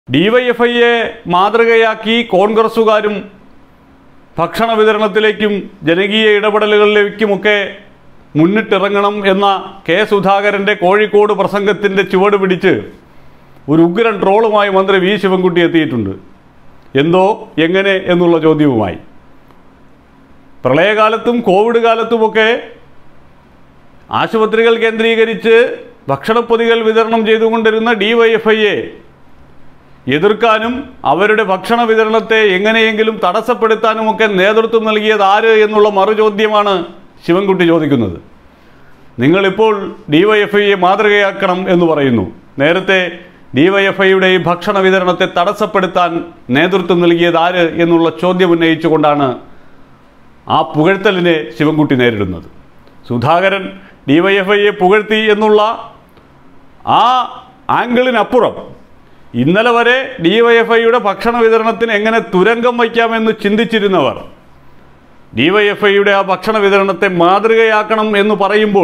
ഡിവൈഎഫ്ഐയെ മാതൃകയാക്കി കോൺഗ്രസുകാരും ഭക്ഷണ വിതരണത്തിലേക്കും ജനകീയ ഇടപെടലുകളിലേക്കുമൊക്കെ മുന്നിട്ടിറങ്ങണം എന്ന കെ സുധാകരൻ്റെ കോഴിക്കോട് പ്രസംഗത്തിൻ്റെ ചുവട് പിടിച്ച് ഒരു ഉഗ്രൻ ട്രോളുമായി മന്ത്രി വി ശിവൻകുട്ടി എത്തിയിട്ടുണ്ട് എന്തോ എങ്ങനെ എന്നുള്ള ചോദ്യവുമായി പ്രളയകാലത്തും കോവിഡ് കാലത്തുമൊക്കെ ആശുപത്രികൾ കേന്ദ്രീകരിച്ച് ഭക്ഷണപ്പൊതികൾ വിതരണം ചെയ്തുകൊണ്ടിരുന്ന ഡിവൈഎഫ്ഐയെ എതിർക്കാനും അവരുടെ ഭക്ഷണ വിതരണത്തെ എങ്ങനെയെങ്കിലും തടസ്സപ്പെടുത്താനുമൊക്കെ നേതൃത്വം നൽകിയത് ആര് എന്നുള്ള മറുചോദ്യമാണ് ശിവൻകുട്ടി ചോദിക്കുന്നത് നിങ്ങളിപ്പോൾ ഡിവൈഎഫ്ഐയെ മാതൃകയാക്കണം എന്ന് പറയുന്നു നേരത്തെ ഡിവൈഎഫ്ഐയുടെ ഈ ഭക്ഷണ വിതരണത്തെ തടസ്സപ്പെടുത്താൻ നേതൃത്വം നൽകിയത് ആര് എന്നുള്ള ചോദ്യം ഉന്നയിച്ചുകൊണ്ടാണ് ആ പുകഴ്ത്തലിനെ ശിവൻകുട്ടി നേരിടുന്നത് സുധാകരൻ ഡിവൈഎഫ്ഐയെ പുകഴ്ത്തി എന്നുള്ള ആ ആംഗിളിനപ്പുറം ഇന്നലെ വരെ ഡിവൈഎഫ്ഐയുടെ ഭക്ഷണ വിതരണത്തിന് എങ്ങനെ തുരങ്കം വയ്ക്കാമെന്ന് ചിന്തിച്ചിരുന്നവർ ഡിവൈഎഫ്ഐയുടെ ആ ഭക്ഷണ വിതരണത്തെ മാതൃകയാക്കണം എന്ന് പറയുമ്പോൾ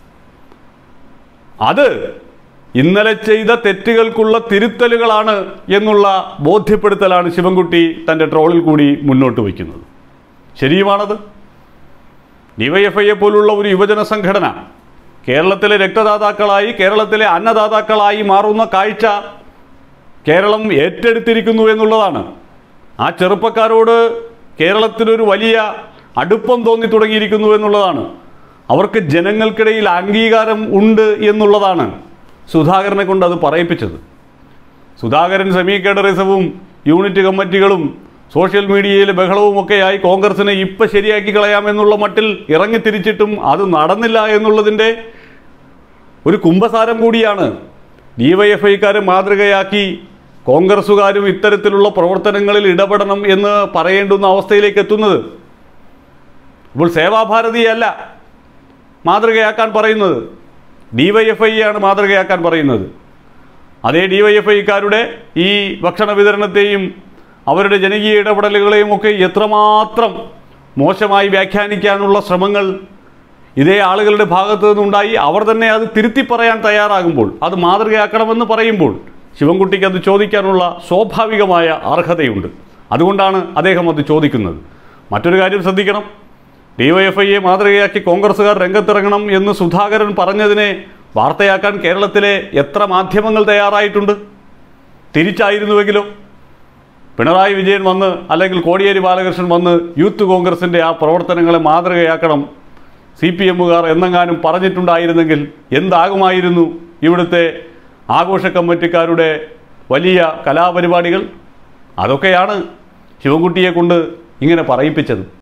അത് ഇന്നലെ ചെയ്ത തെറ്റുകൾക്കുള്ള തിരുത്തലുകളാണ് എന്നുള്ള ബോധ്യപ്പെടുത്തലാണ് ശിവൻകുട്ടി തൻ്റെ ട്രോളിൽ കൂടി മുന്നോട്ട് വയ്ക്കുന്നത് ശരിയുമാണത് ഡിവൈഎഫ്ഐയെ പോലുള്ള ഒരു യുവജന സംഘടന കേരളത്തിലെ രക്തദാതാക്കളായി കേരളത്തിലെ അന്നദാതാക്കളായി മാറുന്ന കാഴ്ച കേരളം ഏറ്റെടുത്തിരിക്കുന്നു എന്നുള്ളതാണ് ആ ചെറുപ്പക്കാരോട് കേരളത്തിനൊരു വലിയ അടുപ്പം തോന്നി തുടങ്ങിയിരിക്കുന്നു എന്നുള്ളതാണ് അവർക്ക് ജനങ്ങൾക്കിടയിൽ അംഗീകാരം ഉണ്ട് എന്നുള്ളതാണ് സുധാകരനെ കൊണ്ട് അത് പറയിപ്പിച്ചത് സുധാകരൻ സെമി കേഡറിസവും യൂണിറ്റ് കമ്മിറ്റികളും സോഷ്യൽ മീഡിയയിലെ ബഹളവുമൊക്കെയായി കോൺഗ്രസിനെ ഇപ്പം ശരിയാക്കി കളയാമെന്നുള്ള മട്ടിൽ ഇറങ്ങിത്തിരിച്ചിട്ടും അത് നടന്നില്ല എന്നുള്ളതിൻ്റെ ഒരു കുംഭസാരം കൂടിയാണ് ഡിവൈഎഫ്ഐക്കാരെ മാതൃകയാക്കി കോൺഗ്രസ്സുകാരും ഇത്തരത്തിലുള്ള പ്രവർത്തനങ്ങളിൽ ഇടപെടണം എന്ന് പറയേണ്ടുന്ന അവസ്ഥയിലേക്ക് എത്തുന്നത് ഇപ്പോൾ സേവാഭാരതിയല്ല മാതൃകയാക്കാൻ പറയുന്നത് ഡിവൈഎഫ്ഐയാണ് മാതൃകയാക്കാൻ പറയുന്നത് അതേ ഡിവൈഎഫ്ഐക്കാരുടെ ഈ ഭക്ഷണ വിതരണത്തെയും അവരുടെ ജനകീയ ഇടപെടലുകളെയും ഒക്കെ എത്രമാത്രം മോശമായി വ്യാഖ്യാനിക്കാനുള്ള ശ്രമങ്ങൾ ഇതേ ആളുകളുടെ ഭാഗത്തു നിന്നുണ്ടായി അവർ തന്നെ അത് തിരുത്തി പറയാൻ തയ്യാറാകുമ്പോൾ അത് മാതൃകയാക്കണമെന്ന് പറയുമ്പോൾ ശിവൻകുട്ടിക്ക് അത് ചോദിക്കാനുള്ള സ്വാഭാവികമായ അർഹതയുണ്ട് അതുകൊണ്ടാണ് അദ്ദേഹം അത് ചോദിക്കുന്നത് മറ്റൊരു കാര്യം ശ്രദ്ധിക്കണം ഡിവൈഎഫ്ഐയെ മാതൃകയാക്കി കോൺഗ്രസ്സുകാർ രംഗത്തിറങ്ങണം എന്ന് സുധാകരൻ പറഞ്ഞതിനെ വാർത്തയാക്കാൻ കേരളത്തിലെ എത്ര മാധ്യമങ്ങൾ തയ്യാറായിട്ടുണ്ട് തിരിച്ചായിരുന്നുവെങ്കിലോ പിണറായി വിജയൻ വന്ന് അല്ലെങ്കിൽ കോടിയേരി ബാലകൃഷ്ണൻ വന്ന് യൂത്ത് കോൺഗ്രസിൻ്റെ ആ പ്രവർത്തനങ്ങളെ മാതൃകയാക്കണം സി പി എമ്മുകാർ എന്നെങ്ങാനും പറഞ്ഞിട്ടുണ്ടായിരുന്നെങ്കിൽ എന്താകുമായിരുന്നു ഇവിടുത്തെ ആഘോഷ കമ്മിറ്റിക്കാരുടെ വലിയ കലാപരിപാടികൾ അതൊക്കെയാണ് ശിവൻകുട്ടിയെ കൊണ്ട് ഇങ്ങനെ പറയിപ്പിച്ചത്